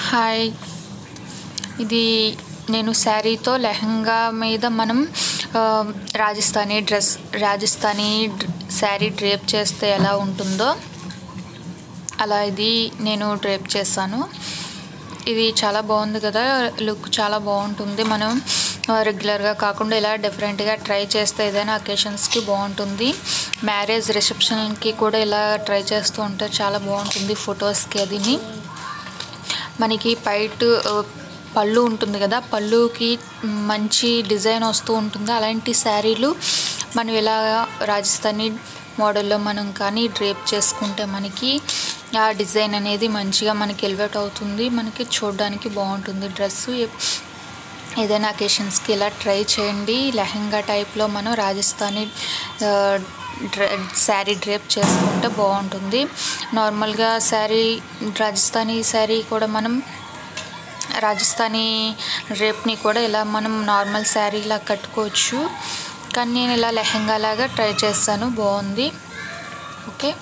hi ఇది నేను శారీతో లెహంగా మీద మనం ఆ, రాజస్థానీ డ్రెస్ రాజస్థానీ డ్ర- శారీ డ్రేప్ చేస్తే ఎలా ఉంటుందో అలా ఇది నేను డ్రేప్ చేస్తాను ఇది చాలా బాగుంది కదా లుక్ చాలా బాగుంటుంది మనం ఆ, రెగ్యులర్గా కాకుండా ఇలా డిఫరెంట్గా ట్రై చేస్తే ఏదైనా అకేషన్స్కి బాగుంటుంది మ్యారేజ్ రిసెప్షన్కి కూడా ఇలా ట్రై చేస్తూ ఉంటే చాలా బాగుంటుంది ఫొటోస్కి అదిని మనకి పైట్ ఆ, పళ్ళు ఉంటుంది కదా పళ్ళుకి మంచి డిజైన్ వస్తూ ఉంటుంది అలాంటి శారీలు మనం ఇలా రాజస్థానీ మోడల్లో మనం కానీ డ్రేప్ చేసుకుంటే మనకి ఆ డిజైన్ అనేది మంచిగా మనకి ఎలివేట్ అవుతుంది మనకి చూడడానికి బాగుంటుంది డ్రెస్ ఏదైనా అకేషన్స్కి ఇలా ట్రై చేయండి లెహంగా టైప్లో మనం రాజస్థానీ ఆ, డ్ర శారీ డ్రేప్ చేసుకుంటే బాగుంటుంది నార్మల్గా శారీ రాజస్థానీ శారీ కూడా మనం రాజస్థానీ డ్రేప్ని కూడా ఇలా మనం నార్మల్ శారీలా కట్టుకోవచ్చు కానీ నేను ఇలా లెహంగా లాగా ట్రై చేస్తాను బాగుంది okay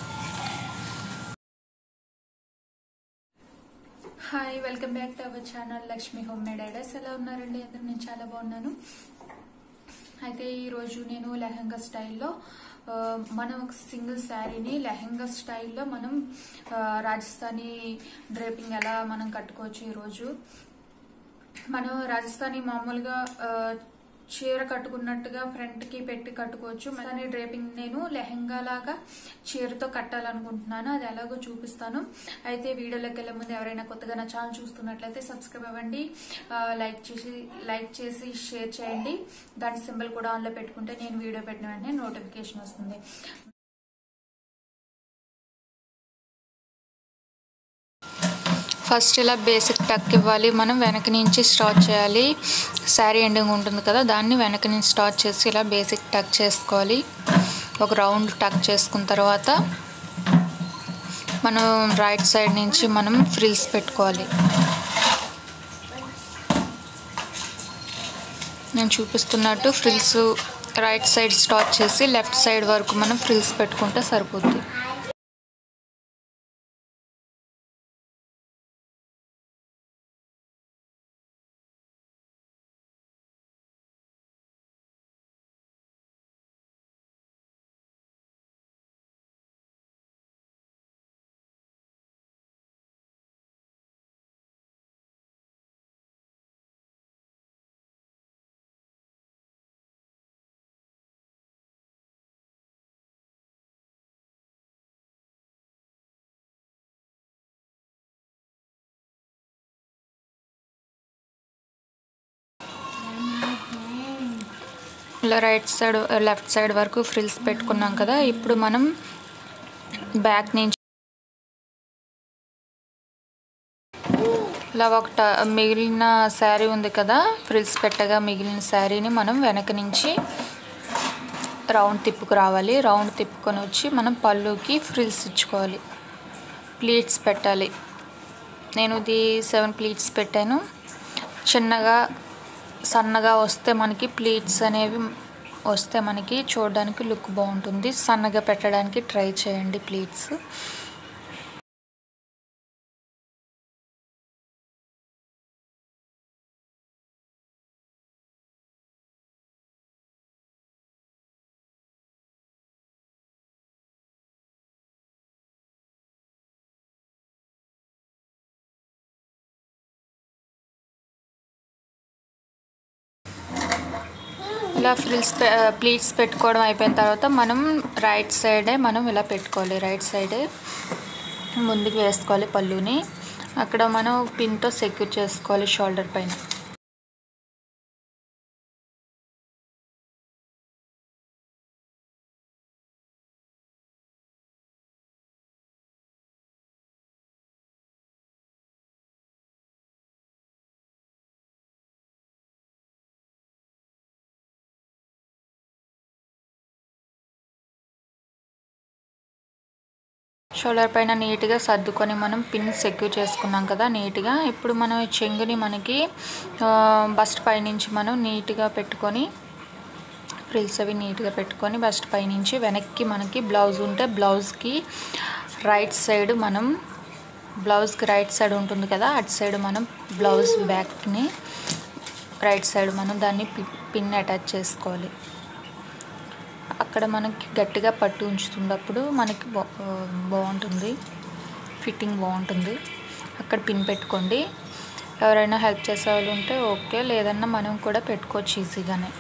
hi welcome back to our channel Lakshmi home made ideas ఎలా ఉన్నారండి అందరూ నేను చాలా బాగున్నాను అయితే ఈరోజు నేను లెహంగా స్టైల్లో ఆ, మనం ఒక సింగిల్ శారీని లెహంగా స్టైల్లో మనం ఆ, రాజస్థానీ డ్రేపింగ్ ఎలా మనం కట్టుకోవచ్చు ఈరోజు మనం రాజస్థానీ మామూలుగా ఆ, చీర కట్టుకున్నట్టుగా ఫ్రంట్ కి పెట్టి కట్టుకోవచ్చు కానీ డ్రేపింగ్ నేను లెహంగా లాగా చీరతో కట్టాలనుకుంటున్నాను అది ఎలాగో చూపిస్తాను అయితే వీడియోలోకి వెళ్ళే ముందు ఎవరైనా కొత్తగా నా ఛానల్ చూస్తున్నట్లయితే సబ్స్క్రైబ్ అవ్వండి ఆ, లైక్ చేసి లైక్ చేసి షేర్ చేయండి దాని సింబల్ కూడా ఆన్లో పెట్టుకుంటే నేను వీడియో పెట్టిన వెంటనే నోటిఫికేషన్ వస్తుంది ఫస్ట్ ఇలా బేసిక్ టక్ ఇవ్వాలి మనం వెనక నుంచి స్టార్ట్ చేయాలి శారీ ఎండింగ్ ఉంటుంది కదా దాన్ని వెనక నుంచి స్టార్ట్ చేసి ఇలా బేసిక్ టక్ చేసుకోవాలి ఒక రౌండ్ టక్ చేసుకున్న తర్వాత మనం రైట్ సైడ్ నుంచి మనం ఫ్రిల్స్ పెట్టుకోవాలి నేను చూపిస్తున్నట్టు ఫ్రిల్స్ రైట్ సైడ్ స్టార్ట్ చేసి లెఫ్ట్ సైడ్ వరకు మనం ఫ్రిల్స్ పెట్టుకుంటే సరిపోద్ది ఇలా రైట్ సైడ్ లెఫ్ట్ సైడ్ వరకు ఫ్రిల్స్ పెట్టుకున్నాం కదా ఇప్పుడు మనం బ్యాక్ నుంచి ఇలా ఒక ట- మిగిలిన శారీ ఉంది కదా ఫ్రిల్స్ పెట్టగా మిగిలిన శారీని మనం వెనక నుంచి రౌండ్ తిప్పుకు రావాలి రౌండ్ తిప్పుకొని వచ్చి మనం పళ్ళుకి ఫ్రిల్స్ ఇచ్చుకోవాలి ప్లీట్స్ పెట్టాలి నేను ఇది సెవెన్ ప్లీట్స్ పెట్టాను చిన్నగా సన్నగా వస్తే మనకి ప్లీట్స్ అనేవి వస్తే మనకి చూడడానికి లుక్ బాగుంటుంది సన్నగా పెట్టడానికి ట్రై చేయండి ప్లీట్స్ ఇలా ఫ్రిల్స్ ప్లీట్స్ పెట్టుకోవడం అయిపోయిన తర్వాత మనం రైట్ సైడే మనం ఇలా పెట్టుకోవాలి రైట్ సైడే ముందుకు వేసుకోవాలి పళ్ళుని అక్కడ మనం పిన్తో సెక్యూర్ చేసుకోవాలి షోల్డర్ పైన షోల్డర్ పైన నీట్గా సర్దుకొని మనం పిన్ సెక్యూర్ చేసుకున్నాం కదా నీట్గా ఇప్పుడు మనం ఈ చెంగుని మనకి ఆ, బస్ట్ పైనుంచి మనం నీట్గా పెట్టుకొని ఫ్రిల్స్ అవి నీట్గా పెట్టుకొని బస్ట్ పైనుంచి వెనక్కి మనకి బ్లౌజ్ ఉంటే బ్లౌజ్కి రైట్ సైడ్ మనం బ్లౌజ్కి రైట్ సైడ్ ఉంటుంది కదా అటు సైడ్ మనం బ్లౌజ్ బ్యాక్ని రైట్ సైడ్ మనం దాన్ని పి- పిన్ అటాచ్ చేసుకోవాలి అక్కడ మనకి గట్టిగా పట్టు ఉంచుతున్నప్పుడు మనకి బా బాగుంటుంది ఫిట్టింగ్ బాగుంటుంది అక్కడ పిన్ పెట్టుకోండి ఎవరైనా హెల్ప్ చేసే వాళ్ళు ఉంటే ఓకే లేదన్నా మనం కూడా పెట్టుకోవచ్చు ఈజీగానే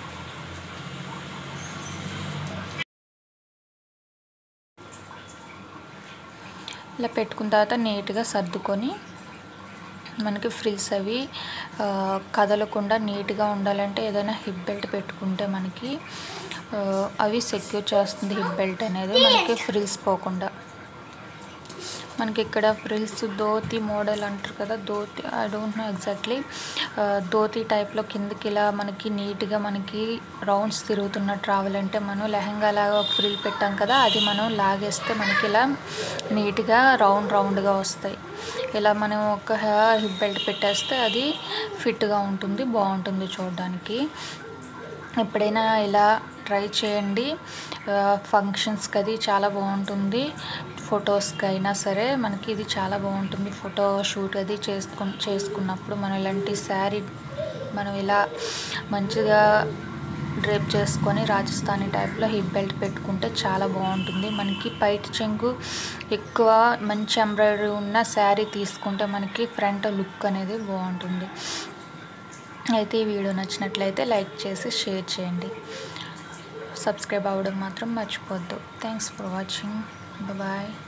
ఇలా పెట్టుకున్న తర్వాత నీట్గా సర్దుకొని మనకి ఫ్రిల్స్ అవి ఆ, కదలకుండా నీట్గా ఉండాలంటే ఏదైనా హిప్ బెల్ట్ పెట్టుకుంటే మనకి ఆ, అవి సెక్యూర్ చేస్తుంది హిప్ బెల్ట్ అనేది మనకి ఫ్రిల్స్ పోకుండా మనకి ఇక్కడ ఫ్రిల్స్ ధోతి మోడల్ అంటారు కదా dhoti I don't know exactly dhoti టైప్లో కిందకి ఇలా మనకి నీట్గా మనకి రౌండ్స్ తిరుగుతున్నట్టు రావాలంటే మనం లెహంగా లాగా ఒక ఫ్రిల్ పెట్టాం కదా అది మనం లాగేస్తే మనకి ఇలా నీట్గా రౌండ్ రౌండ్గా వస్తాయి ఇలా మనం ఒక హిప్ బెల్ట్ పెట్టేస్తే అది ఫిట్గా ఉంటుంది బాగుంటుంది చూడడానికి ఎప్పుడైనా ఇలా ట్రై చేయండి ఫంక్షన్స్కి అది చాలా బాగుంటుంది ఫొటోస్కి అయినా సరే మనకి ఇది చాలా బాగుంటుంది ఫోటో షూట్ అది చేసుకు చేసుకున్నప్పుడు మనం ఇలాంటి శారీ మనం ఇలా మంచిగా డ్రేప్ చేసుకొని రాజస్థానీ టైప్లో హిప్ బెల్ట్ పెట్టుకుంటే చాలా బాగుంటుంది మనకి పైట చెంగు ఎక్కువ మంచి ఎంబ్రాయిడరీ ఉన్న శారీ తీసుకుంటే మనకి ఫ్రంట్ లుక్ అనేది బాగుంటుంది అయితే ఈ వీడియో నచ్చినట్లయితే లైక్ చేసి షేర్ చేయండి సబ్స్క్రైబ్ అవ్వడం మాత్రం మర్చిపోద్దు థ్యాంక్స్ ఫర్ వాచింగ్ బాయ్